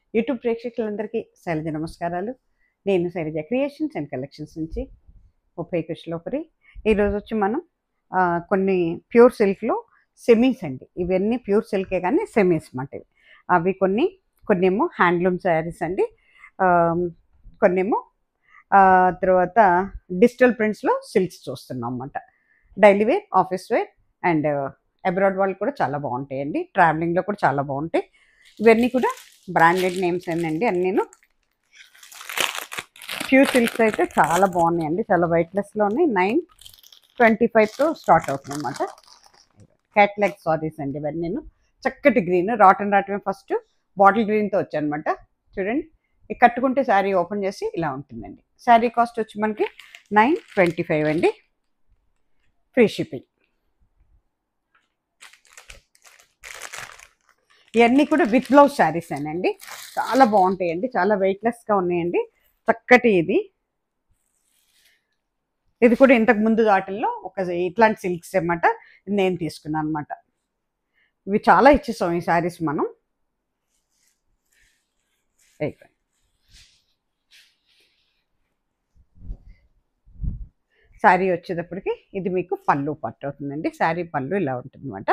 YouTube ప్రేక్షకులందరికీ శైలజ నమస్కారాలు నేను శైలజ క్రియేషన్స్ అండ్ కలెక్షన్స్ నుంచి ముప్పై కృష్ణలోపరి ఈరోజు వచ్చి మనం ఆ, కొన్ని ప్యూర్ సిల్క్లో సెమీస్ అండి ఇవన్నీ ప్యూర్ సిల్కే కానీ సెమీస్ మాట ఇవి అవి కొన్ని కొన్నేమో హ్యాండ్లూమ్ శారీస్ అండి ఆ, కొన్నేమో ఆ, తర్వాత డిజిటల్ ప్రింట్స్లో సిల్క్స్ చూస్తున్నాం అన్నమాట daily wear office wear and abroad వాళ్ళు కూడా చాలా బాగుంటాయండి ట్రావెలింగ్లో కూడా చాలా బాగుంటాయి ఇవన్నీ కూడా బ్రాండెడ్ నేమ్స్ అండి అన్నీను ప్యూర్ సిల్క్స్ అయితే చాలా బాగున్నాయండి చాలా వైట్లెస్లో ఉన్నాయి నైన్ ట్వంటీ ఫైవ్తో స్టార్ట్ అవుతుంది అనమాట క్యాట్లాగ్ సారీస్ అండి ఇవన్నీ నేను చక్కటి గ్రీన్ రాటన్ రాటమే ఫస్ట్ బాటిల్ గ్రీన్తో వచ్చానమాట చూడండి ఇది కట్టుకుంటే శారీ ఓపెన్ చేసి ఇలా ఉంటుందండి శారీ కాస్ట్ వచ్చి మనకి నైన్ ట్వంటీ ఫైవ్ అండి ఫ్రీ షిప్పింగ్ ఇవన్నీ కూడా విత్ బ్లౌజ్ శారీస్ అండి చాలా బాగుంటాయండి చాలా వెయిట్లెస్గా ఉన్నాయండి చక్కటి ఇది ఇది కూడా ఇంతకు ముందు వాటిల్లో ఒక ఇట్లాంటి సిల్క్స్ అన్నమాట ఇది నేను తీసుకున్నాను అనమాట ఇవి చాలా ఇచ్చేసాం ఈ శారీస్ మనం ఇదిగో. శారీ వచ్చేటప్పటికి ఇది మీకు పళ్ళు పట్టు అవుతుందండి శారీ పళ్ళు ఇలా ఉంటుంది అనమాట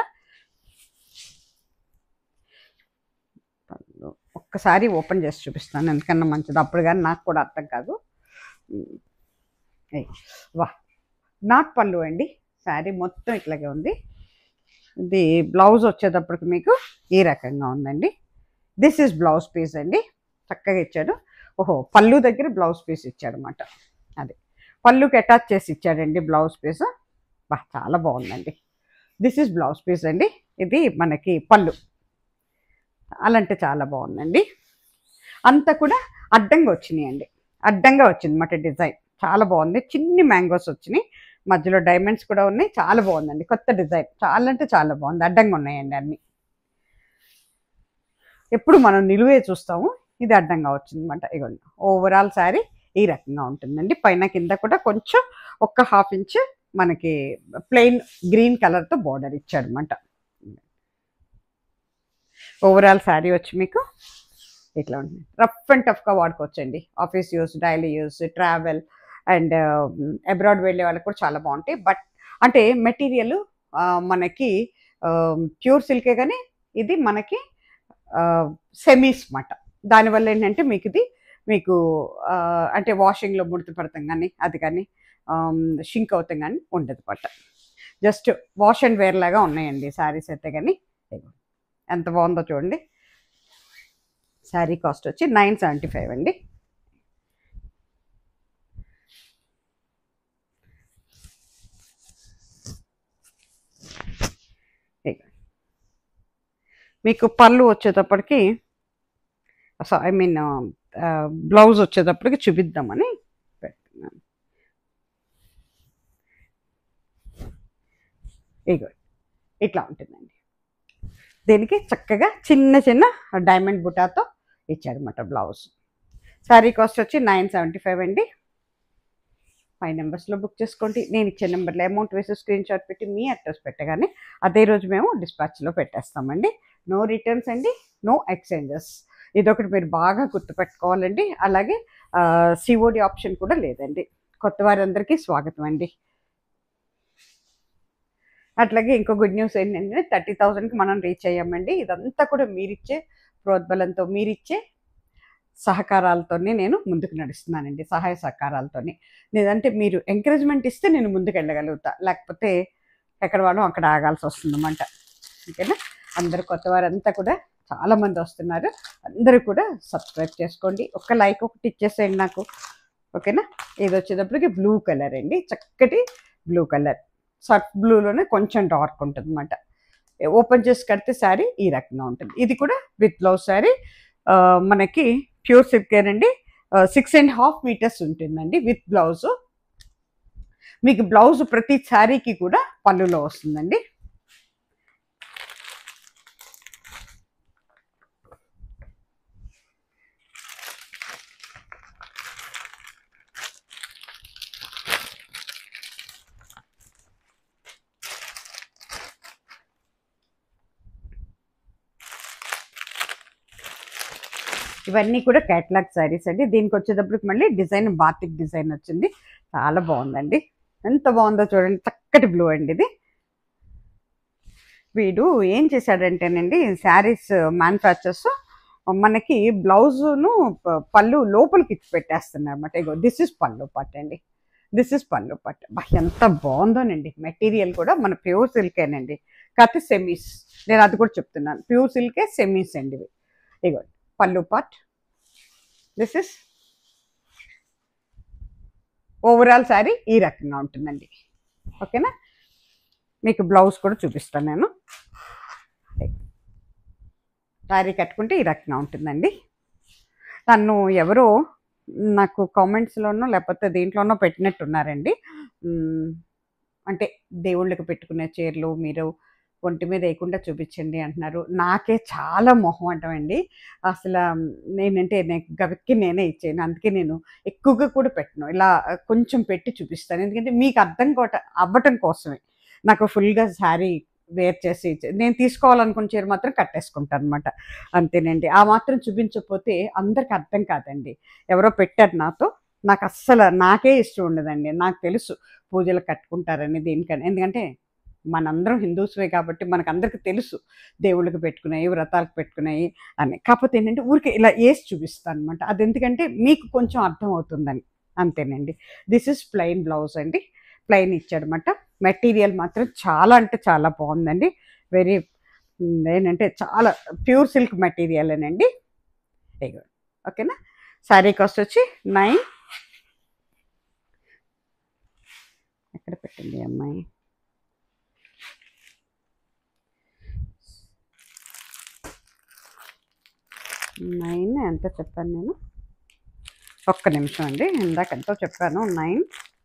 పళ్ళు ఒక్కసారి ఓపెన్ చేసి చూపిస్తాను ఎందుకన్నా మంచిది అప్పుడు కానీ నాకు కూడా అర్థం కాదు ఉమ్. ఏయ్, వా నాట్ పళ్ళు అండి శారీ మొత్తం ఇట్లాగే ఉంది ఇది బ్లౌజ్ వచ్చేటప్పటికి మీకు ఈ రకంగా ఉందండి దిస్ ఇస్ బ్లౌజ్ పీస్ అండి చక్కగా ఇచ్చాడు ఓహో పళ్ళు దగ్గర బ్లౌజ్ పీస్ ఇచ్చాడు అనమాట అది పళ్ళుకి అటాచ్ చేసి ఇచ్చాడండి బ్లౌజ్ పీస్ బా చాలా బాగుందండి దిస్ ఇస్ బ్లౌజ్ పీస్ అండి ఇది మనకి పళ్ళు చాలా అంటే చాలా బాగుందండి అంతా కూడా అడ్డంగా వచ్చినాయండి అడ్డంగా వచ్చింది అన్నమాట డిజైన్ చాలా బాగుంది చిన్ని మ్యాంగోస్ వచ్చినాయి మధ్యలో డైమండ్స్ కూడా ఉన్నాయి చాలా బాగుందండి కొత్త డిజైన్ చాలా అంటే చాలా బాగుంది అడ్డంగా ఉన్నాయండి అన్ని ఎప్పుడు మనం నిలువే చూస్తాము ఇది అడ్డంగా వచ్చింది అనమాట ఇగోండి ఓవరాల్ శారీ ఈ రకంగా ఉంటుందండి పైన కింద కూడా కొంచెం ఒక్క హాఫ్ ఇంచ్ మనకి ప్లెయిన్ గ్రీన్ కలర్తో బార్డర్ ఇచ్చాడు అనమాట ఓవరాల్ శారీ వచ్చి మీకు ఇట్లా ఉంటుంది రఫ్ అండ్ టఫ్గా వాడుకోవచ్చండి office use daily use travel and abroad వెళ్ళే వాళ్ళకి కూడా చాలా బాగుంటాయి బట్ అంటే మెటీరియల్ మనకి ప్యూర్ సిల్కే కానీ ఇది మనకి సెమీస్ మాట దానివల్ల ఏంటంటే మీకు ఇది మీకు ఆ, అంటే వాషింగ్లో ముడత పడతాం కానీ అది కానీ షింక్ అవుతాం కానీ ఉండదు పట్ట జస్ట్ వాష్ అండ్ వేర్ లాగా ఉన్నాయండి శారీస్ అయితే కానీ ఇదిగో. ఎంత బాగుందో చూడండి శారీ కాస్ట్ వచ్చి నైన్ సెవెంటీ ఫైవ్ అండి ఇదిగో. మీకు పళ్ళు వచ్చేటప్పటికి ఐ మీన్ బ్లౌజ్ వచ్చేటప్పటికి చూపిద్దామని పెడుతున్నాను ఇగో ఇట్లా ఉంటుందండి దీనికి చక్కగా చిన్న చిన్న డైమండ్ బుటాతో ఇచ్చాడనమాట బ్లౌజ్ శారీ కాస్ట్ వచ్చి నైన్ సెవెంటీ ఫైవ్ అండి ఫైవ్ నెంబర్స్లో బుక్ చేసుకోండి నేను ఇచ్చే నెంబర్లో అమౌంట్ వేసి స్క్రీన్ షాట్ పెట్టి మీ అడ్రస్ పెట్టగానే అదే రోజు మేము డిస్పాచ్లో పెట్టేస్తామండి నో రిటర్న్స్ అండి నో ఎక్స్చేంజెస్ ఇదొకటి మీరు బాగా గుర్తుపెట్టుకోవాలండి అలాగే సిఓడి ఆప్షన్ కూడా లేదండి కొత్త వారందరికీ స్వాగతం అండి అట్లాగే ఇంకో గుడ్ న్యూస్ ఏంటంటే థర్టీ థౌజండ్కి మనం రీచ్ అయ్యామండి ఇదంతా కూడా మీరిచ్చే ప్రోద్బలంతో మీరిచ్చే సహకారాలతోనే నేను ముందుకు నడుస్తున్నానండి సహాయ సహకారాలతోని లేదంటే మీరు ఎంకరేజ్మెంట్ ఇస్తే నేను ముందుకు వెళ్ళగలుగుతా లేకపోతే ఎక్కడ వాడో అక్కడ ఆగాల్సి వస్తుందన్నమాట ఓకేనా అందరు కొత్త వారంతా కూడా చాలా మంది వస్తున్నారు అందరూ కూడా సబ్స్క్రైబ్ చేసుకోండి ఒక లైక్ ఒకటి ఇచ్చేసేయండి నాకు ఓకేనా ఇది వచ్చేటప్పటికి బ్లూ కలర్ అండి చక్కటి బ్లూ కలర్ సర్ఫ్ బ్లూలోనే కొంచెం డార్క్ ఉంటుంది అనమాట ఓపెన్ చేసి కడితే శారీ ఈ రకంగా ఉంటుంది ఇది కూడా విత్ బ్లౌజ్ శారీ మనకి ప్యూర్ సిల్కేర్ అండి సిక్స్ అండ్ హాఫ్ మీటర్స్ ఉంటుందండి విత్ బ్లౌజ్ మీకు బ్లౌజ్ ప్రతి శారీకి కూడా పళ్ళులో వస్తుందండి ఇవన్నీ కూడా క్యాటలాగ్ శారీస్ అండి దీనికి వచ్చేటప్పటికి మళ్ళీ డిజైన్ బాతిక్ డిజైన్ వచ్చింది చాలా బాగుందండి ఎంత బాగుందో చూడండి చక్కటి బ్లూ అండి ఇది వీడు ఏం చేశాడంటేనండి శారీస్ మ్యానుఫ్యాక్చర్స్ మనకి బ్లౌజును ప- పళ్ళు లోపలికి ఇచ్చి పెట్టేస్తున్నారు అనమాట ఇగో దిస్ ఇస్ పళ్ళు పట్టు అండి దిస్ ఇస్ పళ్ళు పట్టు బా ఎంత బాగుందోనండి మెటీరియల్ కూడా మన ప్యూర్ సిల్కేనండి కాకపోతే సెమీస్ నేను అది కూడా చెప్తున్నాను ప్యూర్ సిల్కే సెమీస్ అండి ఇవి ఇగో pallu part this is overall sari ఈ రకంగా ఉంటుందండి ఓకేనా మీకు బ్లౌజ్ కూడా చూపిస్తాను నేను శారీ కట్టుకుంటే ఈ రకంగా ఉంటుందండి నన్ను ఎవరో నాకు కామెంట్స్లోనో లేకపోతే దీంట్లోనో పెట్టినట్టున్నారండి మ్, అంటే దేవుళ్ళకి పెట్టుకునే చీరలు మీరు ఒంటి మీద వేయకుండా చూపించండి అంటున్నారు నాకే చాలా మొహం అంటామండి అసలు నేనంటే నేను గవిక్కి నేనే ఇచ్చాను అందుకే నేను ఎక్కువగా కూడా పెట్టను ఇలా కొంచెం పెట్టి చూపిస్తాను ఎందుకంటే మీకు అర్థం కోట అవ్వటం కోసమే నాకు ఫుల్గా శారీ వేర్ చేసి ఇచ్చే- నేను తీసుకోవాలనుకున్న చీర మాత్రం కట్టేసుకుంటాను అనమాట అంతేనండి ఆ మాత్రం చూపించకపోతే అందరికి అర్థం కాదండి ఎవరో పెట్టారు నాతో నాకు అస్సలు నాకే ఇష్టం ఉండదండి నాకు తెలుసు పూజలు కట్టుకుంటారని దీనికని ఎందుకంటే మనందరం హిందూస్వే కాబట్టి మనకు అందరికీ తెలుసు దేవుళ్ళకి పెట్టుకున్నాయి వ్రతాలకు పెట్టుకున్నాయి అని కాకపోతే ఏంటంటే ఊరికే ఇలా వేసి చూపిస్తాను అనమాట అది ఎందుకంటే మీకు కొంచెం అర్థం అవుతుందని అంతేనండి దిస్ ఇస్ ప్లెయిన్ బ్లౌజ్ అండి ప్లెయిన్ ఇచ్చాడనమాట మెటీరియల్ మాత్రం చాలా అంటే చాలా బాగుందండి వెరీ ఏంటంటే చాలా ప్యూర్ సిల్క్ మెటీరియల్ అండి ఇగో ఓకేనా శారీ కాస్ట్ వచ్చి నైన్ ఎక్కడ పెట్టింది ఈ అమ్మాయి నైన్ ఎంత చెప్పాను నేను ఒక్క నిమిషం అండి ఇందాక ఎంతో చెప్పాను nine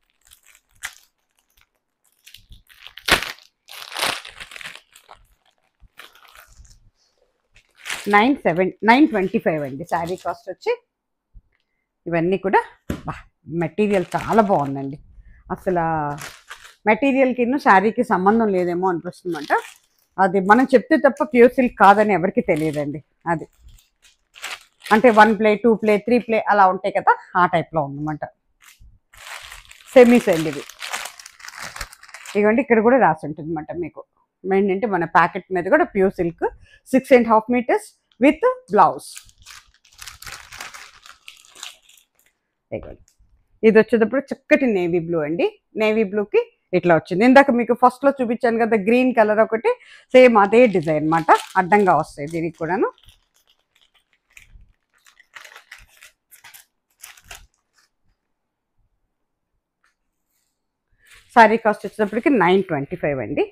nine seven nine twenty five అండి శారీ కాస్ట్ వచ్చి ఇవన్నీ కూడా బా మెటీరియల్ చాలా బాగుందండి అసలు మెటీరియల్కి శారీకి సంబంధం లేదేమో అనిపిస్తుందంట అది మనం చెప్తే తప్ప ప్యూర్ సిల్క్ కాదని ఎవరికి తెలియదండి అది అంటే one ply two ply three ply అలా ఉంటాయి కదా ఆ టైప్లో ఉందన్నమాట సెమీస్ అండి ఇవి ఇదిగోండి ఇక్కడ కూడా రాసి ఉంటుంది అనమాట మీకు ఏంటంటే మన ప్యాకెట్ మీద కూడా pure silk six and half meters with blouse ఇదిగోండి ఇది వచ్చేటప్పుడు చక్కటి నేవీ బ్లూ అండి నేవీ బ్లూకి ఇట్లా వచ్చింది ఇందాక మీకు ఫస్ట్లో చూపించాను కదా గ్రీన్ కలర్ ఒకటి సేమ్ అదే డిజైన్ అన్నమాట అడ్డంగా వస్తాయి దీనికి కూడాను సారీ కాస్ట్ వచ్చేటప్పటికి నైన్ ట్వంటీ ఫైవ్ అండి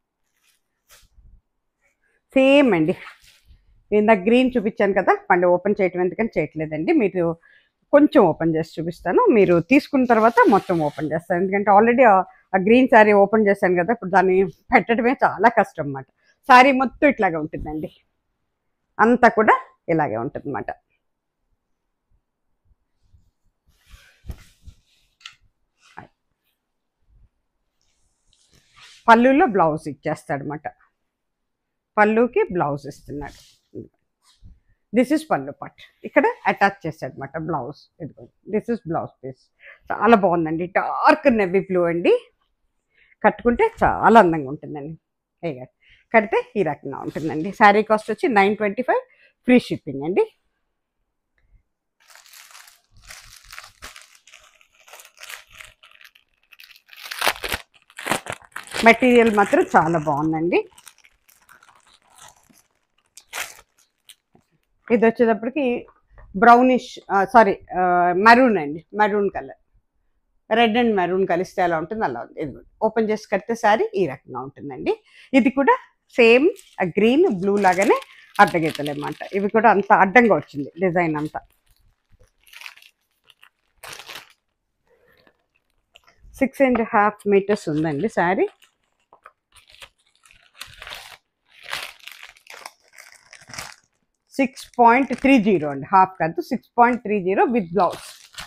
సేమ్ అండి ఇందాక గ్రీన్ చూపించాను కదా మళ్ళీ ఓపెన్ చేయటం ఎందుకని చేయట్లేదండి మీరు కొంచెం ఓపెన్ చేసి చూపిస్తాను మీరు తీసుకున్న తర్వాత మొత్తం ఓపెన్ చేస్తాను ఎందుకంటే ఆల్రెడీ ఆ గ్రీన్ శారీ ఓపెన్ చేశాను కదా ఇప్పుడు దాన్ని పెట్టడమే చాలా కష్టం అన్నమాట శారీ మొత్తం ఇట్లాగే ఉంటుందండి అంతా కూడా ఇలాగే ఉంటుంది అన్నమాట పళ్ళులో బ్లౌజ్ ఇచ్చేస్తాడనమాట పళ్ళుకి బ్లౌజ్ ఇస్తున్నాడు దిస్ ఇస్ పళ్ళు పట్ ఇక్కడ అటాచ్ చేశాడనమాట బ్లౌజ్ ఇదిగో దిస్ ఇస్ బ్లౌజ్ పీస్ చాలా బాగుందండి డార్క్ నెవీ బ్లూ అండి కట్టుకుంటే చాలా అందంగా ఉంటుందండి ఏ కడితే ఈ రకంగా ఉంటుందండి శారీ కాస్ట్ వచ్చి nine twenty five free shipping అండి మెటీరియల్ మాత్రం చాలా బాగుందండి ఇది వచ్చేటప్పటికి బ్రౌనిష్ సారీ మరూన్ అండి maroon colour red and maroon కలిస్తే ఎలా ఉంటుంది అలా ఉంది ఇది ఓపెన్ చేసి కడితే సారీ ఈ రకంగా ఉంటుందండి ఇది కూడా సేమ్ గ్రీన్ బ్లూ లాగానే అడ్డగీతలు అన్నమాట ఇవి కూడా అంత అడ్డంగా వచ్చింది డిజైన్ అంతా సిక్స్ అండ్ హాఫ్ మీటర్స్ ఉందండి sari six point three zero అండి హాఫ్ కాదు six point three zero with blouse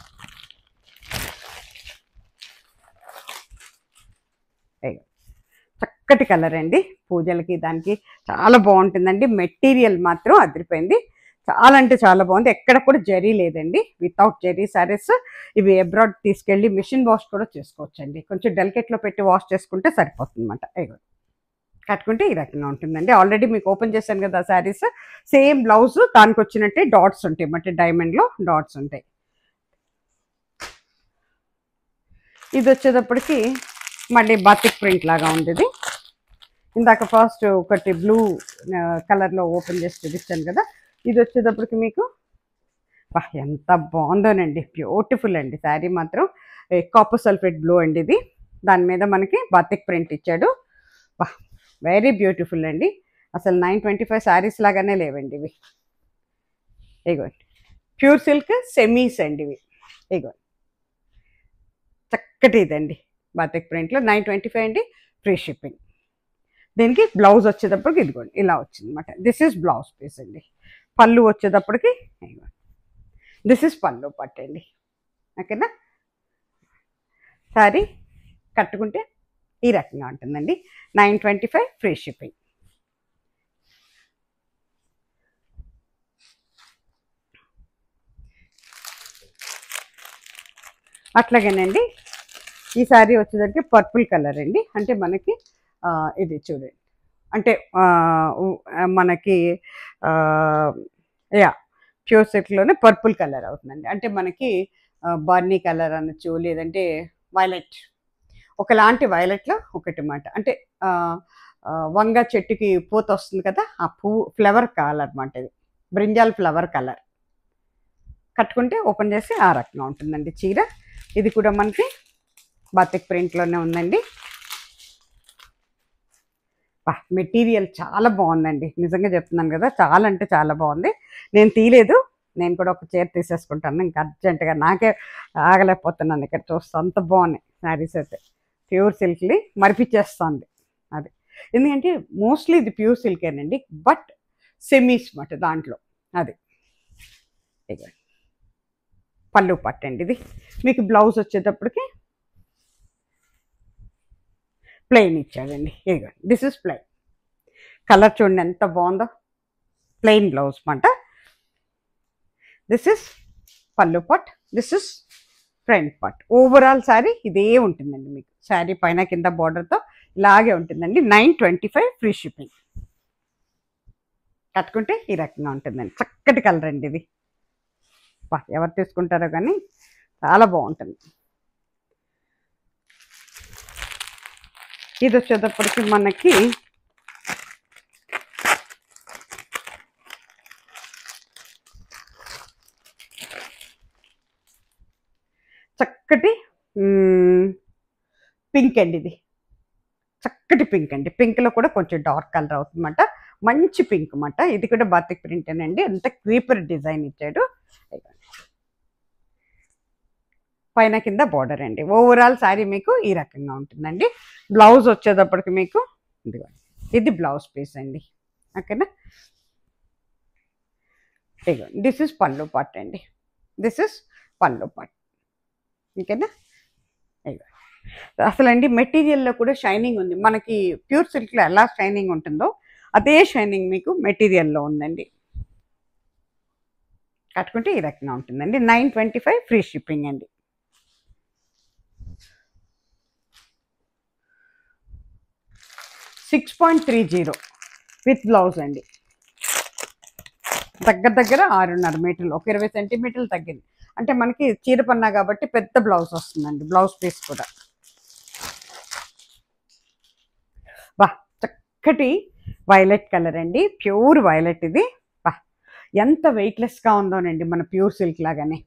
చక్కటి కలర్ అండి పూజలకి దానికి చాలా బాగుంటుందండి మెటీరియల్ మాత్రం అదిరిపోయింది చాలా అంటే చాలా బాగుంది ఎక్కడ కూడా జరీ లేదండి వితౌట్ జరీ శారీస్ ఇవి అబ్రాడ్ తీసుకెళ్ళి మిషన్ వాష్ కూడా చేసుకోవచ్చండి కొంచెం డెలికేట్లో పెట్టి వాష్ చేసుకుంటే సరిపోతుంది అనమాట ఇగో కట్టుకుంటే ఈ రకంగా ఉంటుందండి ఆల్రెడీ మీకు ఓపెన్ చేశాను కదా శారీస్ సేమ్ బ్లౌజ్ దానికి వచ్చినట్టే డాట్స్ ఉంటాయి అంటే డైమండ్లో డాట్స్ ఉంటాయి ఇది వచ్చేటప్పటికి మళ్ళీ బాతిక్ ప్రింట్ లాగా ఉంది ఇది ఇందాక ఫస్ట్ ఒకటి బ్లూ కలర్లో ఓపెన్ చేసి చూపించాను కదా ఇది వచ్చేటప్పటికి మీకు వా ఎంత బాగుందోనండి బ్యూటిఫుల్ అండి శారీ మాత్రం కాపర్ సల్ఫేట్ బ్లూ అండి ఇది దాని మీద మనకి బాతిక్ ప్రింట్ ఇచ్చాడు వా వెరీ బ్యూటిఫుల్ అండి అసలు నైన్ ట్వంటీ ఫైవ్ శారీస్ లాగానే లేవండి ఇవి ఇగోండి ప్యూర్ సిల్క్ సెమీస్ అండి ఇవి ఇగోండి చక్కటి ఇదండి బాతిక్ ప్రింట్లో నైన్ ట్వంటీ ఫైవ్ అండి ఫ్రీ షిప్పింగ్ దీనికి బ్లౌజ్ వచ్చేటప్పటికి ఇదిగోండి ఇలా వచ్చింది అనమాట దిస్ ఇస్ బ్లౌజ్ పీస్ అండి పళ్ళు వచ్చేటప్పటికి ఇదిగోండి దిస్ ఇస్ పళ్ళు పట్టండి ఓకేనా సారీ కట్టుకుంటే ఈ రకంగా ఉంటుందండి nine twenty five free shipping అట్లాగేనండి ఈ శారీ వచ్చేసరికి పర్పుల్ కలర్ అండి అంటే మనకి ఆ, ఇది చూడండి అంటే ఆ, ఉ- ఆ, మనకి యా ప్యూర్ సిల్క్లోనే పర్పుల్ కలర్ అవుతుందండి అంటే మనకి బర్నీ కలర్ అనొచ్చు లేదంటే వైలెట్ ఒకలాంటి వైలెట్లో ఒకటి మాట అంటే ఆ, ఆ, వంగ చెట్టుకి పూత వస్తుంది కదా ఆ పువ్వు ఫ్లవర్ కలర్ అనమాట ఇది బ్రింజాల్ ఫ్లవర్ కలర్ కట్టుకుంటే ఓపెన్ చేసి ఆ రకంగా ఉంటుందండి చీర ఇది కూడా మనకి బాతిక్ ప్రింట్లోనే ఉందండి బా మెటీరియల్ చాలా బాగుందండి నిజంగా చెప్తున్నాను కదా చాలా అంటే చాలా బాగుంది నేను తీయలేదు నేను కూడా ఒక చీర తీసేసుకుంటాను ఇంకా అర్జెంటుగా నాకే ఆగలేకపోతున్నాను ఇక్కడ చూస్తే అంత బాగున్నాయి శారీస్ అయితే ప్యూర్ సిల్క్ని మరిపించేస్తుంది అది ఎందుకంటే మోస్ట్లీ ఇది ప్యూర్ సిల్కేనండి బట్ సెమీస్ మాట దాంట్లో అది ఇక పళ్ళు పట్టండి ఇది మీకు బ్లౌజ్ వచ్చేటప్పటికి ప్లెయిన్ ఇచ్చాడండి ఇదిగో దిస్ ఇస్ ప్లెయిన్ కలర్ చూడండి ఎంత బాగుందో ప్లెయిన్ బ్లౌజ్ మాట దిస్ ఇస్ పళ్ళు part this is front part overall sari ఇదే ఉంటుందండి మీకు శారీ పైన కింద బార్డర్తో ఇలాగే ఉంటుందండి nine twenty five free shipping కట్టుకుంటే ఈ రకంగా ఉంటుందండి చక్కటి కలర్ అండి ఇది బా ఎవరు తీసుకుంటారో కానీ చాలా బాగుంటుంది ఇది వచ్చేటప్పటికి మనకి చక్కటి పింక్ అండి ఇది చక్కటి పింక్ అండి పింక్లో కూడా కొంచెం డార్క్ కలర్ అవుతుందన్నమాట మంచి పింక్ అన్నమాట ఇది కూడా బాతిక్ ప్రింట్ అండి అంత క్రీపర్ డిజైన్ ఇచ్చాడు పైన కింద బార్డర్ అండి ఓవరాల్ శారీ మీకు ఈ రకంగా ఉంటుందండి బ్లౌజ్ వచ్చేటప్పటికి మీకు ఇదిగో ఇది బ్లౌజ్ పీస్ అండి ఓకేనా ఇదిగో దిస్ ఇస్ పళ్ళు పాట్ అండి దిస్ ఇస్ పళ్ళు పాట్ ఓకేనా ఇదిగో అసలు అండి మెటీరియల్లో కూడా షైనింగ్ ఉంది మనకి ప్యూర్ సిల్క్లో ఎలా షైనింగ్ ఉంటుందో అదే షైనింగ్ మీకు మెటీరియల్లో ఉందండి కట్టుకుంటే ఈ రకంగా ఉంటుందండి nine twenty five free shipping అండి six point three zero with blouse అండి దగ్గర దగ్గర ఆరున్నర మీటర్లు ఒక ఇరవై సెంటీమీటర్లు తగ్గింది అంటే మనకి చీర పన్నా కాబట్టి పెద్ద బ్లౌజ్ వస్తుందండి బ్లౌజ్ పీస్ కూడా బా చక్కటి వైలెట్ కలర్ అండి ప్యూర్ వైలెట్ ఇది బా ఎంత వెయిట్లెస్గా ఉందోనండి మన ప్యూర్ సిల్క్ లాగానే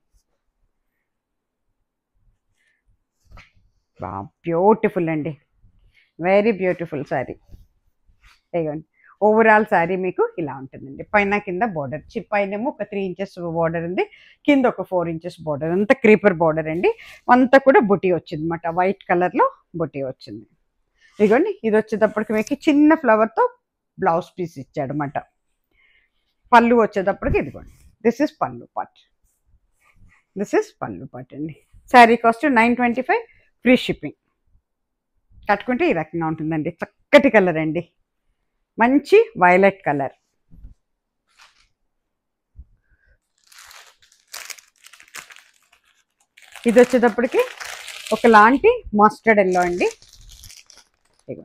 బా బ్యూటిఫుల్ అండి వెరీ బ్యూటిఫుల్ శారీ ఇదిగోండి ఓవరాల్ శారీ మీకు ఇలా ఉంటుందండి పైన కింద బార్డర్ పైనేమో ఒక త్రీ ఇంచెస్ బార్డర్ ఉంది కింద ఒక ఫోర్ ఇంచెస్ బార్డర్ అంతా క్రీపర్ బార్డర్ అండి అంతా కూడా బుటీ వచ్చింది అనమాట వైట్ కలర్లో బుటీ వచ్చింది ఇదిగోండి ఇది వచ్చేటప్పటికి మీకు చిన్న ఫ్లవర్తో బ్లౌజ్ పీస్ ఇచ్చాడు అనమాట పళ్ళు వచ్చేటప్పటికి ఇదిగోండి దిస్ ఇస్ పళ్ళు పాట్ దిస్ ఇస్ పళ్ళు పాట్ అండి sari cost nine twenty five free shipping కట్టుకుంటే ఈ రకంగా ఉంటుందండి చక్కటి కలర్ అండి మంచి వైలెట్ కలర్ ఇది వచ్చేటప్పటికి ఒకలాంటి మస్టర్డ్ ఎల్లో అండి ఇదిగో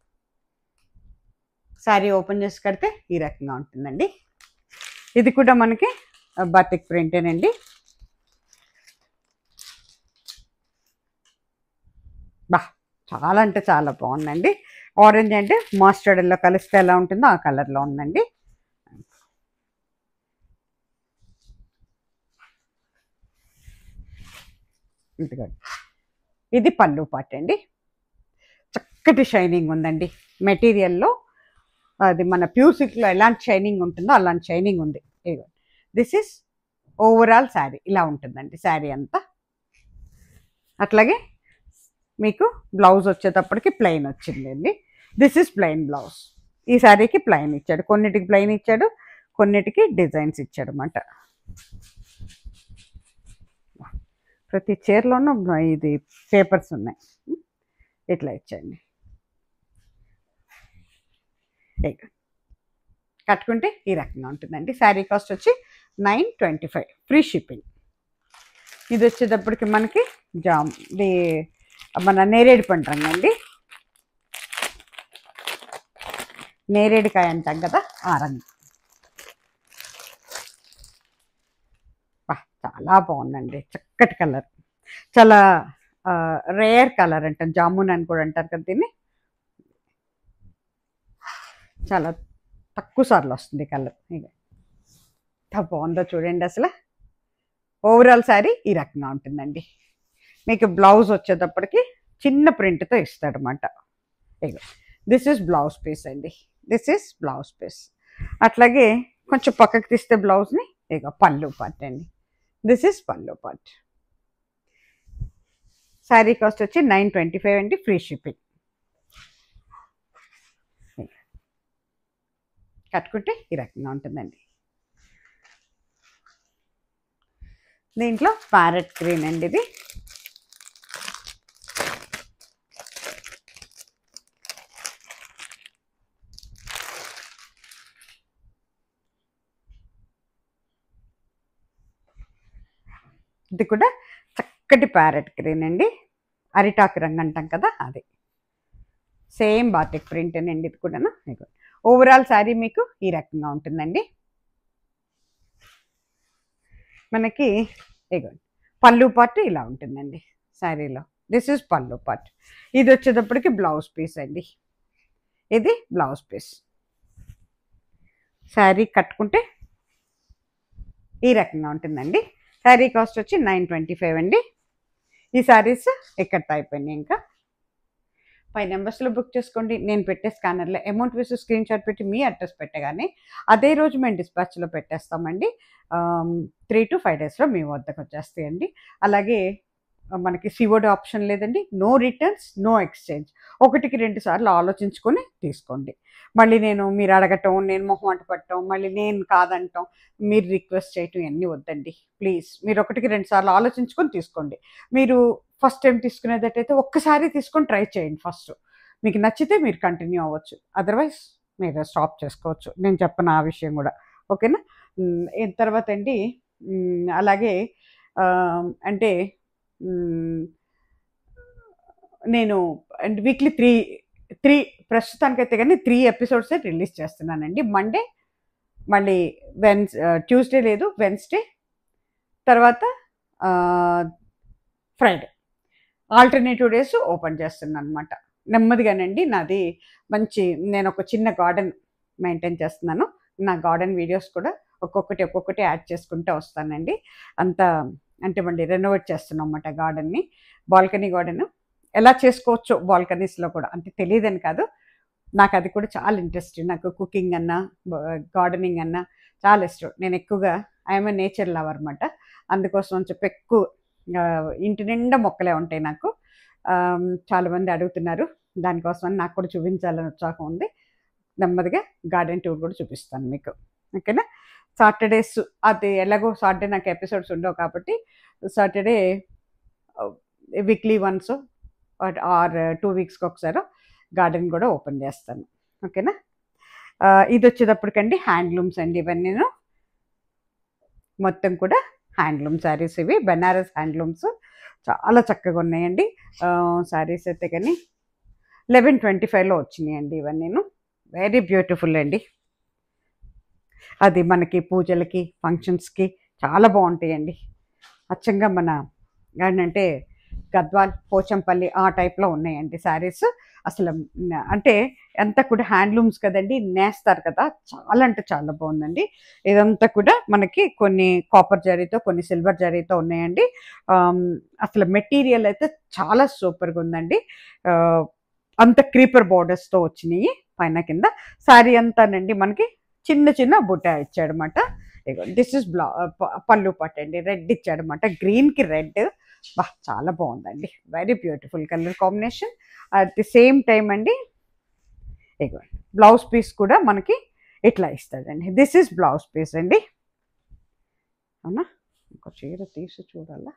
శారీ ఓపెన్ చేసి కడితే ఈ రకంగా ఉంటుందండి ఇది కూడా మనకి బతిక్ ప్రింటేనండి బా చాలా అంటే చాలా బాగుందండి ఆరెంజ్ అంటే మస్టర్డ్ ఎల్లో కలిస్తే ఎలా ఉంటుందో ఆ కలర్లో ఉందండి ఇదిగోండి ఇది పళ్ళు పాట అండి చక్కటి షైనింగ్ ఉందండి మెటీరియల్లో అది మన ప్యూర్ సిల్క్లో ఎలాంటి షైనింగ్ ఉంటుందో అలాంటి షైనింగ్ ఉంది ఇదిగో దిస్ ఇస్ ఓవరాల్ శారీ ఇలా ఉంటుందండి శారీ అంతా అట్లాగే మీకు బ్లౌజ్ వచ్చేటప్పటికి ప్లెయిన్ వచ్చిందండి దిస్ ఇస్ ప్లెయిన్ బ్లౌజ్ ఈ శారీకి ప్లెయిన్ ఇచ్చాడు కొన్నిటికి ప్లెయిన్ ఇచ్చాడు కొన్నిటికి డిజైన్స్ ఇచ్చాడు అన్నమాట ప్రతి చీరలోనూ ఇది పేపర్స్ ఉన్నాయి ఇట్లా ఇచ్చండి ఇక కట్టుకుంటే ఈ రకంగా ఉంటుందండి శారీ కాస్ట్ వచ్చి nine twenty five free shipping ఇది వచ్చేటప్పటికి మనకి జామ్ ఇది మన నేరేడు పండు రంగు అండి నేరేడుకాయ అంటాం కదా ఆ రంగు బా, చాలా బాగుందండి చక్కటి కలర్ చాలా రేర్ కలర్ అంటాం జామున్ అని కూడా అంటారు కదా దీన్ని చాలా తక్కువ సార్లు వస్తుంది కలర్ ఇక ఎంత బాగుందో చూడండి అసలు ఓవరాల్ శారీ ఈ రకంగా ఉంటుందండి మీకు బ్లౌజ్ వచ్చేటప్పటికి చిన్న ప్రింట్తో ఇస్తాడనమాట ఇక దిస్ ఇస్ బ్లౌజ్ పీస్ అండి దిస్ ఇస్ బ్లౌజ్ పీస్ అట్లాగే కొంచెం పక్కకు తీస్తే బ్లౌజ్ని ఇక పళ్ళు పార్ట్ అండి దిస్ ఇస్ పళ్ళు పార్ట్ శారీ కాస్ట్ వచ్చి నైన్ ట్వంటీ ఫైవ్ అండి ఫ్రీ షిప్పింగ్ కట్టుకుంటే ఈ రకంగా ఉంటుందండి దీంట్లో ప్యారెట్ గ్రీన్ అండి ఇది ఇది కూడా చక్కటి ప్యారెట్ గ్రీన్ అండి అరిటాకు రంగు అంటాం కదా అది సేమ్ బాటిక్ ప్రింట్ అండి ఇది కూడా ఓవరాల్ శారీ మీకు ఈ రకంగా ఉంటుందండి మనకి ఇగోండి పళ్ళు పార్ట్ ఇలా ఉంటుందండి శారీలో దిస్ ఇస్ పళ్ళు పార్ట్ ఇది వచ్చేటప్పటికి బ్లౌజ్ పీస్ అండి ఇది బ్లౌజ్ పీస్ శారీ కట్టుకుంటే ఈ రకంగా ఉంటుందండి శారీ కాస్ట్ వచ్చి నైన్ ట్వంటీ ఫైవ్ అండి ఈ శారీస్ ఎక్కడ అయిపోయినాయి ఇంకా ఫైవ్ నెంబర్స్లో బుక్ చేసుకోండి నేను పెట్టే స్కానర్లో అమౌంట్ వేసి స్క్రీన్ షాట్ పెట్టి మీ అడ్రస్ పెట్టగానే అదే రోజు మేము డిస్పాచ్లో పెట్టేస్తామండి త్రీ టు ఫైవ్ డేస్లో మీ వద్దకు వచ్చేస్తాయండి అలాగే ఆ, మనకి సివోడ్ ఆప్షన్ లేదండి నో రిటర్న్స్ నో ఎక్స్చేంజ్ ఒకటికి రెండు సార్లు ఆలోచించుకొని తీసుకోండి మళ్ళీ నేను మీరు అడగటం నేను మొహం అంట పట్టడం మళ్ళీ నేను కాదంటాం మీరు రిక్వెస్ట్ చేయటం ఇవన్నీ వద్దండి ప్లీజ్ మీరు ఒకటికి రెండు సార్లు ఆలోచించుకొని తీసుకోండి మీరు ఫస్ట్ టైం తీసుకునేటట్టయితే ఒక్కసారి తీసుకొని ట్రై చేయండి ఫస్ట్ మీకు నచ్చితే మీరు కంటిన్యూ అవ్వచ్చు అదర్వైజ్ మీరు స్టాప్ చేసుకోవచ్చు నేను చెప్పను ఆ విషయం కూడా ఓకేనా మ్, ఈ తర్వాత అండి మ్, అలాగే ఆ, అంటే మ్, నేను అండ్ వీక్లీ త్రీ త్రీ ప్రస్తుతానికైతే కానీ త్రీ ఎపిసోడ్సే రిలీజ్ చేస్తున్నానండి మండే మళ్ళీ వెన్స్ ట్యూస్డే లేదు వెన్స్డే తర్వాత ఫ్రైడే ఆల్టర్నేటివ్ డేస్ ఓపెన్ చేస్తున్నాను అనమాట నెమ్మదిగానండి నాది మంచి నేను ఒక చిన్న గార్డెన్ మెయింటైన్ చేస్తున్నాను నా గార్డెన్ వీడియోస్ కూడా ఒక్కొక్కటి ఒక్కొక్కటి యాడ్ చేసుకుంటూ వస్తానండి అంత అంటే మళ్ళీ రెనోవేట్ చేస్తున్నాం అన్నమాట గార్డెన్ని బాల్కనీ గార్డెన్ ఎలా చేసుకోవచ్చో బాల్కనీస్లో కూడా అంటే తెలియదని కాదు నాకు అది కూడా చాలా ఇంట్రెస్ట్ నాకు కుకింగ్ అన్నా గార్డెనింగ్ అన్నా చాలా ఇష్టం నేను ఎక్కువగా ఐఎమ్ నేచర్ లవర్ అనమాట అందుకోసం అని చెప్పి ఎక్కువ ఆ, ఇంటి నిండా మొక్కలే ఉంటాయి నాకు ఆమ్, చాలా మంది అడుగుతున్నారు దానికోసం నాకు కూడా చూపించాలని ఉత్సాహం ఉంది నెమ్మదిగా గార్డెన్ టూర్ కూడా చూపిస్తాను మీకు ఓకేనా సాటర్డేస్ అది ఎలాగో సాటర్డే నాకు ఎపిసోడ్స్ ఉండవు కాబట్టి Saturday weekly once or two వీక్స్కి ఒకసారి గార్డెన్ కూడా ఓపెన్ చేస్తాను ఓకేనా ఆ, ఇది వచ్చేటప్పటికండి హ్యాండ్లూమ్స్ అండి ఇవన్నీ మొత్తం కూడా హ్యాండ్లూమ్ శారీస్ ఇవి బెనారస్ హ్యాండ్లూమ్స్ చాలా చక్కగా ఉన్నాయండి శారీస్ అయితే కానీ లెవెన్ ట్వంటీ ఫైవ్లో వచ్చినాయండి ఇవన్నీ నేను వెరీ బ్యూటిఫుల్ అండి అది మనకి పూజలకి ఫంక్షన్స్కి చాలా బాగుంటాయండి అచ్చంగా మన ఏంటంటే గద్వాల్ పోచంపల్లి ఆ టైప్లో ఉన్నాయండి శారీస్ అసలు న- అంటే ఎంత కూడా హ్యాండ్లూమ్స్ కదండి నేస్తారు కదా చాలా అంటే చాలా బాగుందండి ఇదంతా కూడా మనకి కొన్ని కాపర్ జరీతో కొన్ని సిల్వర్ జరీతో ఉన్నాయండి ఆమ్, అసలు మెటీరియల్ అయితే చాలా సూపర్గా ఉందండి ఆ, అంత క్రీపర్ బోర్డర్స్తో వచ్చినాయి పైన కింద శారీ అంతానండి మనకి చిన్న చిన్న బుట్ట ఇచ్చాడనమాట దిస్ ఇస్ బ్లా ప- పళ్ళు పట్టు అండి రెడ్ ఇచ్చాడనమాట గ్రీన్కి రెడ్ బా చాలా బాగుందండి very beautiful colour combination at the same time అండి ఇగో బ్లౌజ్ పీస్ కూడా మనకి ఇట్లా ఇస్తాడండి దిస్ ఇస్ బ్లౌజ్ పీస్ అండి అవునా ఇంకో చీర తీసి చూడాలా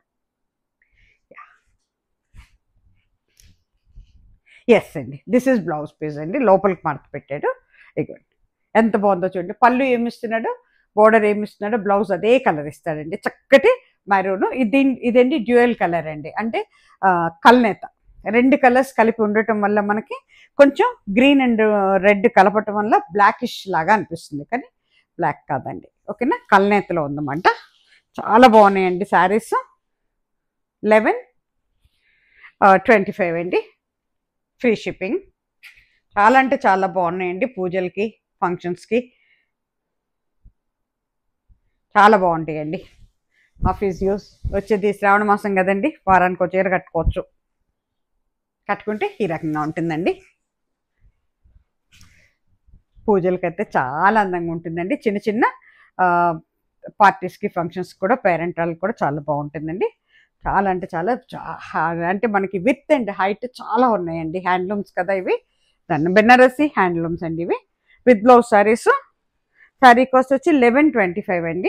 ఎస్ అండి దిస్ ఇస్ బ్లౌజ్ పీస్ అండి లోపలికి మడత పెట్టాడు ఇగోండి ఎంత బాగుందో చూడండి పళ్ళు ఏమి ఇస్తున్నాడు బోర్డర్ ఏమి ఇస్తున్నాడు బ్లౌజ్ అదే కలర్ ఇస్తాడండి చక్కటి మరూను ఇది ఇదండి డ్యూయల్ కలర్ అండి అంటే ఆ, కల్నేత రెండు కలర్స్ కలిపి ఉండటం వల్ల మనకి కొంచెం గ్రీన్ అండ్ రెడ్ కలపటం వల్ల బ్లాకిష్ లాగా అనిపిస్తుంది కానీ బ్లాక్ కాదండి ఓకేనా కల్నేతలో ఉందన్నమాట చాలా బాగున్నాయండి శారీస్ లెవెన్ ట్వంటీ ఫైవ్ అండి ఫ్రీ షిప్పింగ్ చాలా అంటే చాలా బాగున్నాయండి పూజలకి ఫంక్షన్స్కి చాలా బాగుంటాయండి ఆఫీస్ యూస్ వచ్చేది శ్రావణ మాసం కదండి వారానికి ఒక చీర కట్టుకోవచ్చు కట్టుకుంటే ఈ రకంగా ఉంటుందండి పూజలకైతే చాలా అందంగా ఉంటుందండి చిన్న చిన్న పార్టీస్కి ఫంక్షన్స్కి కూడా పేరెంట్ వాళ్ళకి కూడా చాలా బాగుంటుందండి చాలా అంటే చాలా చా- అంటే మనకి విత్ అండ్ హైట్ చాలా ఉన్నాయండి హ్యాండ్లూమ్స్ కదా ఇవి దాన్ని బెనారసి హ్యాండ్లూమ్స్ అండి ఇవి with blouse saris sari cost వచ్చి లెవెన్ ట్వంటీ ఫైవ్ అండి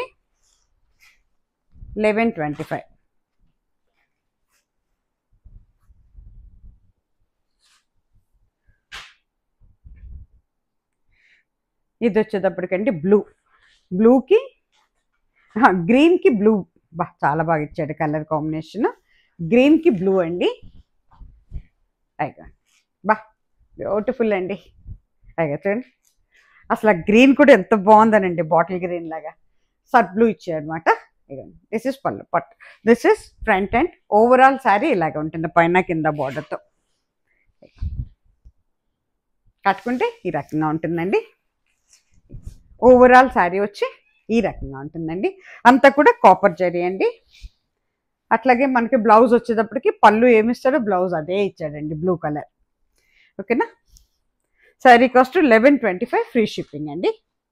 లెవెన్ ట్వంటీ ఫైవ్ ఇది వచ్చేటప్పటికండి బ్లూ బ్లూకి గ్రీన్కి బ్లూ బా చాలా బాగా ఇచ్చాడు కలర్ కాంబినేషన్ గ్రీన్కి బ్లూ అండి అయిగా బా బ్యూటిఫుల్ అండి అయిగా చూడండి అసలు ఆ గ్రీన్ కూడా ఎంత బాగుందనండి బాటిల్ గ్రీన్ లాగా సట్ బ్లూ ఇచ్చాడనమాట ఇదండి దిస్ ఇస్ పళ్ళు part this is front and overall sari ఇలాగ ఉంటుంది పైన కింద బార్డర్తో కట్టుకుంటే ఈ రకంగా ఉంటుందండి ఓవరాల్ శారీ వచ్చి ఈ రకంగా ఉంటుందండి అంతా కూడా కాపర్ జరీ అండి అట్లాగే మనకి బ్లౌజ్ వచ్చేటప్పటికి పళ్ళు ఏమి ఇస్తాడో బ్లౌజ్ అదే ఇచ్చాడండి బ్లూ కలర్ ఓకేనా sari cost eleven twenty five free shipping అండి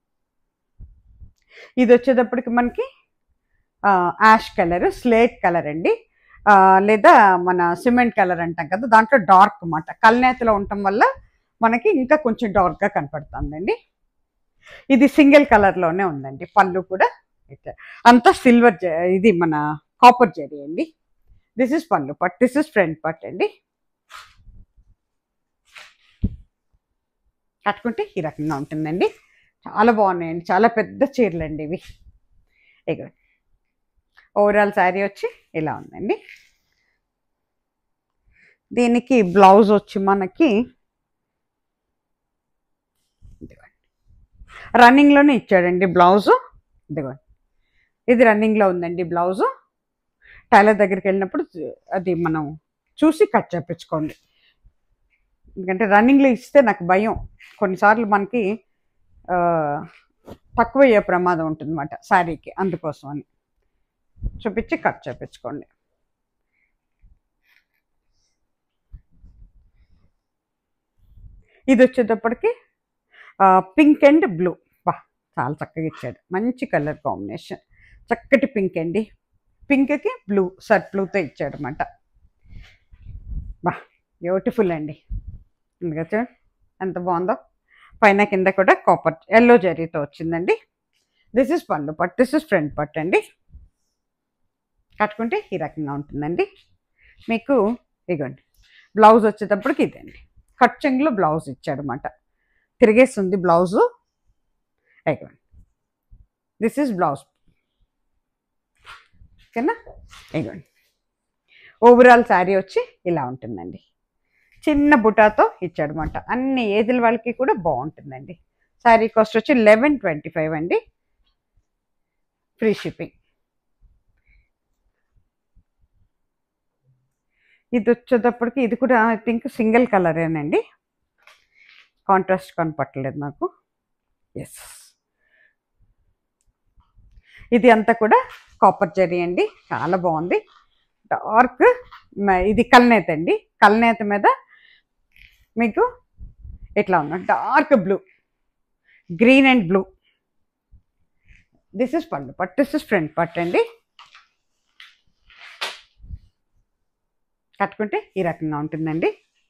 ఇది వచ్చేటప్పటికి మనకి యాష్ కలర్ స్లేట్ కలర్ అండి ఆ, లేదా మన సిమెంట్ కలర్ అంటాం కదా దాంట్లో డార్క్ అన్నమాట కల్నేతలో ఉండటం వల్ల మనకి ఇంకా కొంచెం డార్క్గా కనపడుతుందండి ఇది సింగిల్ కలర్లోనే ఉందండి పళ్ళు కూడా ఇట్లా. అంతా సిల్వర్ ఇది మన కాపర్ జరీ అండి దిస్ ఇస్ పళ్ళు part this is front part అండి కట్టుకుంటే ఈ రకంగా ఉంటుందండి చాలా బాగున్నాయండి చాలా పెద్ద చీరలు అండి ఇవి ఇక ఓవరాల్ శారీ వచ్చి ఇలా ఉందండి దీనికి బ్లౌజ్ వచ్చి మనకి ఇదిగోండి. రన్నింగ్లోనే ఇచ్చాడండి బ్లౌజు ఇదిగోండి ఇది రన్నింగ్లో ఉందండి బ్లౌజు టైలర్ దగ్గరికి వెళ్ళినప్పుడు అది మనం చూసి కట్ చేపించుకోండి ఎందుకంటే రన్నింగ్లో ఇస్తే నాకు భయం కొన్నిసార్లు మనకి ఆ, తక్కువ అయ్యే ప్రమాదం ఉంటుందన్నమాట శారీకి అందుకోసం అని చూపించి కట్ చేపించుకోండి ఇది వచ్చేటప్పటికి పింక్ అండ్ బ్లూ బా చాలా చక్కగా ఇచ్చాడు మంచి కలర్ కాంబినేషన్ చక్కటి పింక్ అండి పింక్కి బ్లూ సర్ట్ బ్లూతో ఇచ్చాడు అనమాట బా బ్యూటిఫుల్ అండి అందుకే చూడండి ఎంత బాగుందో పైన కింద కూడా కాపర్ ఎల్లో జరీతో వచ్చిందండి దిస్ ఇస్ పళ్ళు part this is front part అండి కట్టుకుంటే ఈ రకంగా ఉంటుందండి మీకు ఇగోండి బ్లౌజ్ వచ్చేటప్పటికి ఇదండి కట్ చెంగులో బ్లౌజ్ ఇచ్చాడనమాట తిరిగేస్తుంది బ్లౌజు ఇగోండి దిస్ ఇస్ బ్లౌజ్ ఓకేనా ఇదిగోండి ఓవరాల్ శారీ వచ్చి ఇలా ఉంటుందండి చిన్న బుటాతో ఇచ్చాడనమాట అన్ని ఏజ్ల వాళ్ళకి కూడా బాగుంటుందండి శారీ కాస్ట్ వచ్చి లెవెన్ ట్వంటీ ఫైవ్ అండి ఫ్రీ షిప్పింగ్ ఇది వచ్చేటప్పటికి ఇది కూడా ఐ థింక్ సింగిల్ కలరేనండి కాంట్రాస్ట్ కనపట్టలేదు నాకు ఎస్ ఇది అంతా కూడా కాపర్ జరీ అండి చాలా బాగుంది డార్క్ ఇది కల్నేత అండి కల్నేత మీద మీకు ఇట్లా ఉంది dark blue green and blue this is పళ్ళు part this is front part అండి కట్టుకుంటే ఈ రకంగా ఉంటుందండి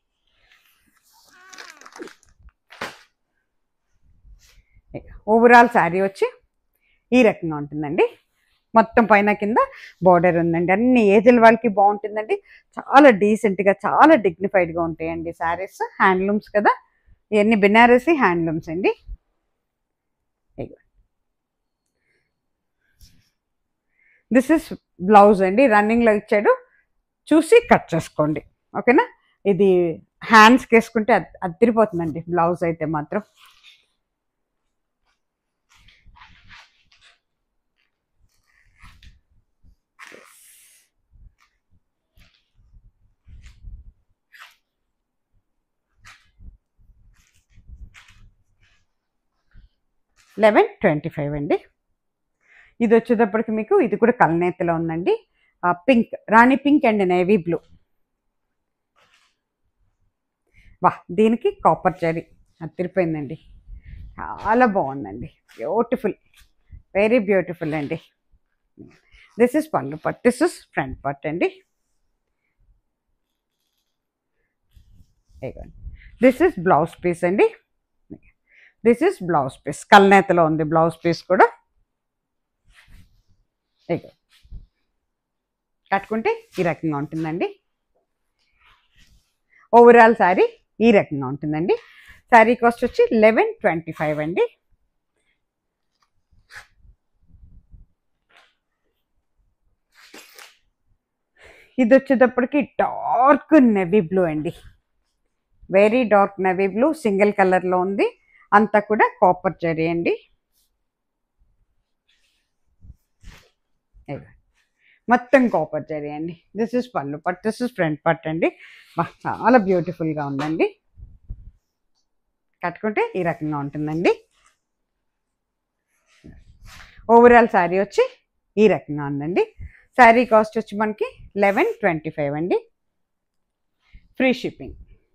ఓవరాల్ శారీ వచ్చి ఈ రకంగా ఉంటుందండి మొత్తం పైన కింద బార్డర్ ఉందండి అన్ని ఏజ్ల వాళ్ళకి బాగుంటుందండి చాలా డీసెంట్గా చాలా డిగ్నిఫైడ్గా ఉంటాయండి శారీస్ హ్యాండ్లూమ్స్ కదా ఇవన్నీ బెనారసీ హ్యాండ్లూమ్స్ అండి దిస్ ఇస్ బ్లౌజ్ అండి రన్నింగ్లో ఇచ్చాడు చూసి కట్ చేసుకోండి ఓకేనా ఇది హ్యాండ్స్కి వేసుకుంటే అద్- అద్దరిపోతుందండి బ్లౌజ్ అయితే మాత్రం లెవెన్ ట్వంటీ ఫైవ్ అండి ఇది వచ్చేటప్పటికి మీకు ఇది కూడా కలనేతలో ఉందండి pink rani pink and navy blue వా దీనికి కాపర్ జరీ అది తిరిపోయిందండి చాలా బాగుందండి బ్యూటిఫుల్ వెరీ బ్యూటిఫుల్ అండి దిస్ ఇస్ పళ్ళు part this is front part అండి దిస్ ఇస్ బ్లౌజ్ పీస్ అండి దిస్ ఇస్ బ్లౌజ్ పీస్ కల్నేతలో ఉంది బ్లౌజ్ పీస్ కూడా ఇగో కట్టుకుంటే ఈ రకంగా ఉంటుందండి ఓవరాల్ శారీ ఈ రకంగా ఉంటుందండి శారీ కాస్ట్ వచ్చి లెవెన్ ట్వంటీ ఫైవ్ అండి ఇది వచ్చేటప్పటికి డార్క్ నెవీ బ్లూ అండి very dark navy blue single కలర్లో ఉంది అంతా కూడా కాపర్ జరీ అండి ఇదిగో. మొత్తం కాపర్ జరీ అండి దిస్ ఇస్ పళ్ళు part this is front part అండి బా చాలా బ్యూటిఫుల్గా ఉందండి కట్టుకుంటే ఈ రకంగా ఉంటుందండి ఓవరాల్ శారీ వచ్చి ఈ రకంగా ఉందండి శారీ కాస్ట్ వచ్చి మనకి లెవెన్ ట్వంటీ ఫైవ్ అండి ఫ్రీ షిప్పింగ్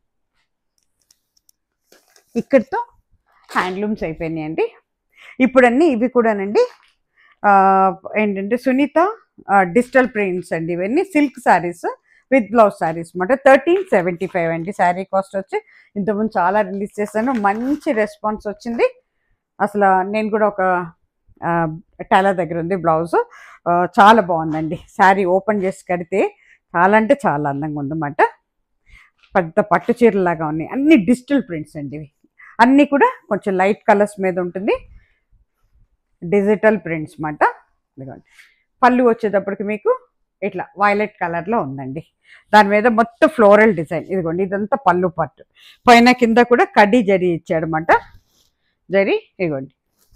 ఇక్కడితో హ్యాండ్లూమ్స్ అయిపోయినాయండి ఇప్పుడు అన్నీ ఇవి కూడానండి ఆ, ఏంటంటే సునీత డిజిటల్ ప్రింట్స్ అండి ఇవన్నీ silk saris with blouse saris అనమాట థర్టీన్ సెవెంటీ ఫైవ్ అండి శారీ కాస్ట్ వచ్చి ఇంతకుముందు చాలా రిలీజ్ చేశాను మంచి రెస్పాన్స్ వచ్చింది అసలు నేను కూడా ఒక టైలర్ దగ్గర ఉంది బ్లౌజ్ చాలా బాగుందండి శారీ ఓపెన్ చేసి కడితే చాలా అంటే చాలా అందంగా ఉందన్నమాట పెద్ద పట్టు చీరలాగా ఉన్నాయి అన్ని డిజిటల్ ప్రింట్స్ అండి ఇవి అన్నీ కూడా కొంచెం లైట్ కలర్స్ మీద ఉంటుంది డిజిటల్ ప్రింట్స్ మాట ఇదిగోండి పళ్ళు వచ్చేటప్పటికి మీకు ఇట్లా వైలెట్ కలర్లో ఉందండి దాని మీద మొత్తం ఫ్లోరల్ డిజైన్ ఇదిగోండి ఇదంతా పళ్ళు పట్టు పైన కింద కూడా కడ్డీ జరీ ఇచ్చాడనమాట జరీ ఇదిగోండి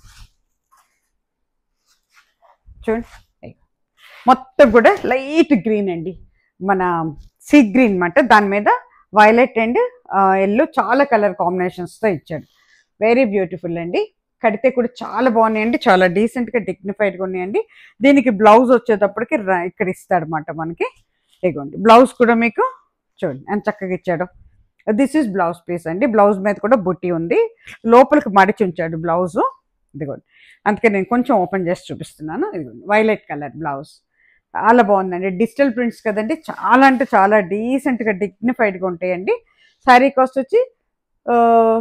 చూడండి ఇదిగో. మొత్తం కూడా లైట్ గ్రీన్ అండి మన సీ గ్రీన్ అన్నమాట దాని మీద వైలెట్ అండ్ ఎల్లో చాలా కలర్ కాంబినేషన్స్తో ఇచ్చాడు వెరీ బ్యూటిఫుల్ అండి కడితే కూడా చాలా బాగున్నాయండి చాలా డీసెంట్గా డిగ్నిఫైడ్గా ఉన్నాయండి దీనికి బ్లౌజ్ వచ్చేటప్పటికి ర- ఇక్కడ ఇస్తాడనమాట మనకి ఇగోండి బ్లౌజ్ కూడా మీకు చూడండి ఎంత చక్కగా ఇచ్చాడు దిస్ ఇస్ బ్లౌజ్ పీస్ అండి బ్లౌజ్ మీద కూడా బుట్టి ఉంది లోపలికి మడిచి ఉంచాడు బ్లౌజ్ ఇదిగోండి అందుకే నేను కొంచెం ఓపెన్ చేసి చూపిస్తున్నాను ఇదిగోండి వైలెట్ కలర్ బ్లౌజ్ చాలా బాగుందండి డిజిటల్ ప్రింట్స్ కదండి చాలా అంటే చాలా డీసెంట్గా డిగ్నిఫైడ్గా ఉంటాయండి శారీ కాస్ట్ వచ్చి ఆ,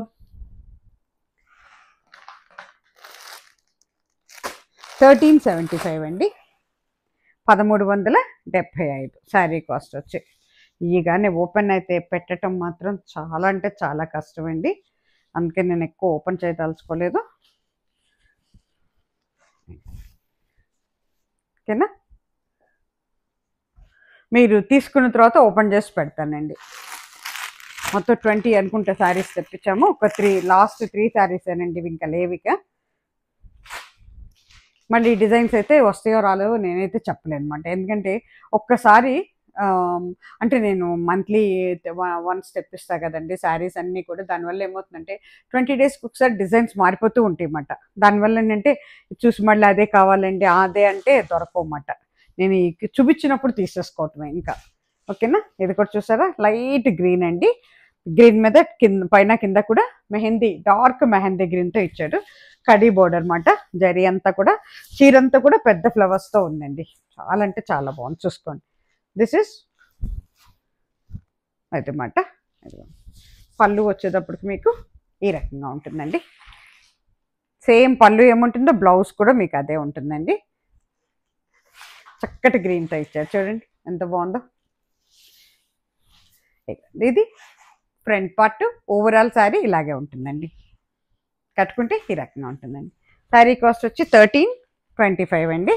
థర్టీన్ సెవెంటీ ఫైవ్ అండి పదమూడు వందల డెబ్భై ఐదు శారీ కాస్ట్ వచ్చి ఇగానే ఓపెన్ అయితే పెట్టడం మాత్రం చాలా అంటే చాలా కష్టం అండి అందుకే నేను ఎక్కువ ఓపెన్ చేయదలుచుకోలేదు ఓకేనా మీరు తీసుకున్న తర్వాత ఓపెన్ చేసి పెడతానండి మొత్తం ట్వంటీ అనుకుంటే శారీస్ తెప్పించాము ఒక త్రీ లాస్ట్ త్రీ శారీస్ ఏనండి ఇవి ఇంకా లేవిక మళ్ళీ డిజైన్స్ అయితే వస్తాయో రాలేవో నేనైతే చెప్పలేను అనమాట ఎందుకంటే ఒక్కసారి ఆమ్, అంటే నేను మంత్లీ వన్స్ తెప్పిస్తా కదండి శారీస్ అన్నీ కూడా దానివల్ల ఏమవుతుందంటే ట్వంటీ డేస్కి ఒకసారి డిజైన్స్ మారిపోతూ ఉంటాయి అన్నమాట దానివల్ల ఏంటంటే చూసి మళ్ళీ అదే కావాలండి అదే అంటే దొరకవన్నమాట నేను ఈ చూపించినప్పుడు తీసేసుకోవటమే ఇంకా ఓకేనా ఇది కూడా చూసారా లైట్ గ్రీన్ అండి గ్రీన్ మీద కింద పైన కింద కూడా మెహందీ డార్క్ మెహందీ గ్రీన్తో ఇచ్చాడు కడీ బోర్డర్ అనమాట జరీ అంతా కూడా చీర అంతా కూడా పెద్ద ఫ్లవర్స్తో ఉందండి చాలా అంటే చాలా బాగుంది చూసుకోండి దిస్ ఇస్ అదన్నమాట పళ్ళు వచ్చేటప్పటికి మీకు ఈ రకంగా ఉంటుందండి సేమ్ పళ్ళు ఏముంటుందో బ్లౌజ్ కూడా మీకు అదే ఉంటుందండి చక్కటి గ్రీన్తో ఇచ్చారు చూడండి ఎంత బాగుందో ఇదిగోండి. ఇది ఫ్రంట్ పార్ట్ ఓవరాల్ శారీ ఇలాగే ఉంటుందండి కట్టుకుంటే ఈ రకంగా ఉంటుందండి శారీ కాస్ట్ వచ్చి థర్టీన్ ట్వంటీ ఫైవ్ అండి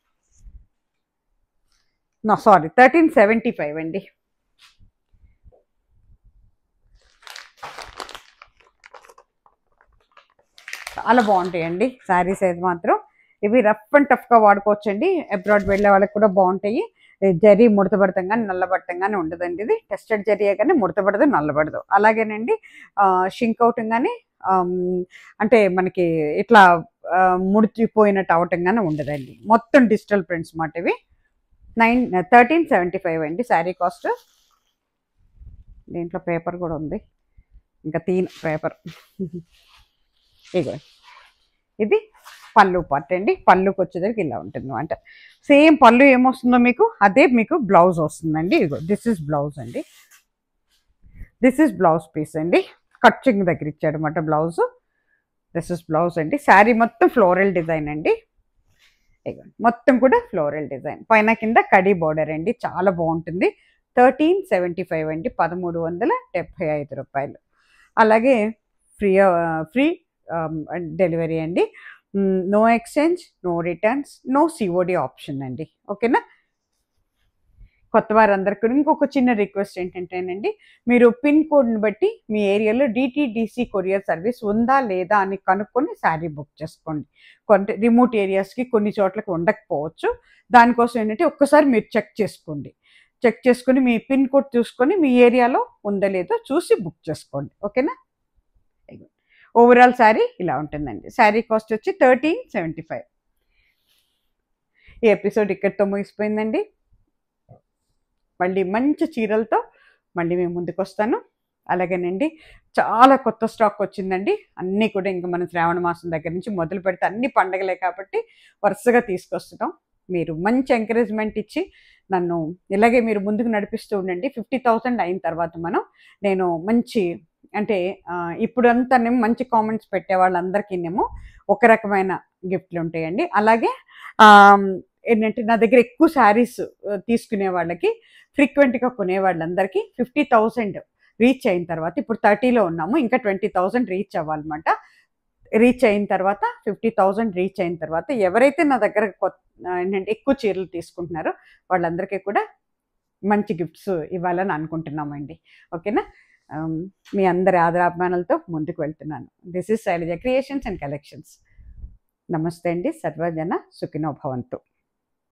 no sorry thirteen seventy five అండి చాలా బాగుంటాయండి శారీస్ అయితే మాత్రం ఇవి రఫ్ అండ్ టఫ్గా వాడుకోవచ్చండి అబ్రాడ్ వెళ్ళే వాళ్ళకి కూడా బాగుంటాయి ఈ జరీ ముడతపడతాం కానీ నల్లబడటం కానీ ఉండదండి ఇది టెస్టెడ్ జరీ కానీ ముడతపడదు నల్లబడదు అలాగేనండి షింక్ అవటం కానీ అంటే మనకి ఇట్లా ఆ, ముడిచిపోయినట్టు అవటం కానీ ఉండదండి మొత్తం డిజిటల్ ప్రింట్స్ మాట ఇవి నైన్ థర్టీన్ సెవెంటీ ఫైవ్ అండి శారీ కాస్ట్ దీంట్లో పేపర్ కూడా ఉంది ఇంకా తీన్ పేపర్ ఇగో ఇది పళ్ళు పార్ట్ అండి పళ్ళుకి వచ్చేసరికి ఇలా ఉంటుంది అనమాట సేమ్ పళ్ళు ఏమొస్తుందో మీకు అదే మీకు బ్లౌజ్ వస్తుందండి ఇగో దిస్ ఇస్ బ్లౌజ్ అండి దిస్ ఇస్ బ్లౌజ్ పీస్ అండి కట్చింగ్ దగ్గర ఇచ్చాడు అనమాట బ్లౌజ్ దిస్ ఇస్ బ్లౌజ్ అండి శారీ మొత్తం ఫ్లోరల్ డిజైన్ అండి ఇగో మొత్తం కూడా ఫ్లోరల్ డిజైన్ పైన కింద కడీ బోర్డర్ అండి చాలా బాగుంటుంది థర్టీన్ సెవెంటీ ఫైవ్ అండి పదమూడు వందల డెబ్భై ఐదు రూపాయలు అలాగే ఫ్రీ ఫ్రీ డెలివరీ అండి no exchange no returns no COD option అండి ఓకేనా కొత్త వారందరికీ ఇంకొక చిన్న రిక్వెస్ట్ ఏంటంటేనండి మీరు పిన్ కోడ్ని బట్టి మీ ఏరియాలో డిటీడీసీ కొరియర్ సర్వీస్ ఉందా లేదా అని కనుక్కొని శారీ బుక్ చేసుకోండి కొంత రిమోట్ ఏరియాస్కి కొన్ని చోట్లకి ఉండకపోవచ్చు దానికోసం ఏంటంటే ఒక్కసారి మీరు చెక్ చేసుకోండి చెక్ చేసుకొని మీ పిన్ కోడ్ చూసుకొని మీ ఏరియాలో ఉందో లేదో చూసి బుక్ చేసుకోండి ఓకేనా ఓవరాల్ శారీ ఇలా ఉంటుందండి శారీ కాస్ట్ వచ్చి థర్టీన్ సెవెంటీ ఫైవ్ ఈ ఎపిసోడ్ ఇక్కడితో ముగిసిపోయిందండి మళ్ళీ మంచి చీరలతో మళ్ళీ మేము ముందుకు వస్తాను అలాగేనండి చాలా కొత్త స్టాక్ వచ్చిందండి అన్నీ కూడా ఇంకా మన శ్రావణ మాసం దగ్గర నుంచి మొదలు పెడితే అన్ని పండగలే కాబట్టి వరుసగా తీసుకొస్తున్నాం మీరు మంచి ఎంకరేజ్మెంట్ ఇచ్చి నన్ను ఇలాగే మీరు ముందుకు నడిపిస్తూ ఉండండి ఫిఫ్టీ థౌసండ్ అయిన తర్వాత మనం నేను మంచి అంటే ఆ, ఇప్పుడంతానేమో మంచి కామెంట్స్ పెట్టే వాళ్ళందరికీనేమో ఒక రకమైన గిఫ్ట్లు ఉంటాయండి అలాగే ఆ, ఏంటంటే నా దగ్గర ఎక్కువ శారీస్ తీసుకునే వాళ్ళకి ఫ్రీక్వెంట్గా కొనే వాళ్ళందరికీ ఫిఫ్టీ థౌసండ్ రీచ్ అయిన తర్వాత ఇప్పుడు థర్టీలో ఉన్నాము ఇంకా ట్వంటీ థౌసండ్ రీచ్ అవ్వాలన్నమాట రీచ్ అయిన తర్వాత ఫిఫ్టీ థౌసండ్ రీచ్ అయిన తర్వాత ఎవరైతే నా దగ్గర కొత్త ఏంటంటే ఎక్కువ చీరలు తీసుకుంటున్నారో వాళ్ళందరికీ కూడా మంచి గిఫ్ట్స్ ఇవ్వాలని అనుకుంటున్నామండి ఓకేనా ఆమ్, మీ అందరి ఆదరాభిమానాలతో ముందుకు వెళ్తున్నాను this is Shailaja creations and collections నమస్తే అండి సర్వజన సుఖినో భవంతు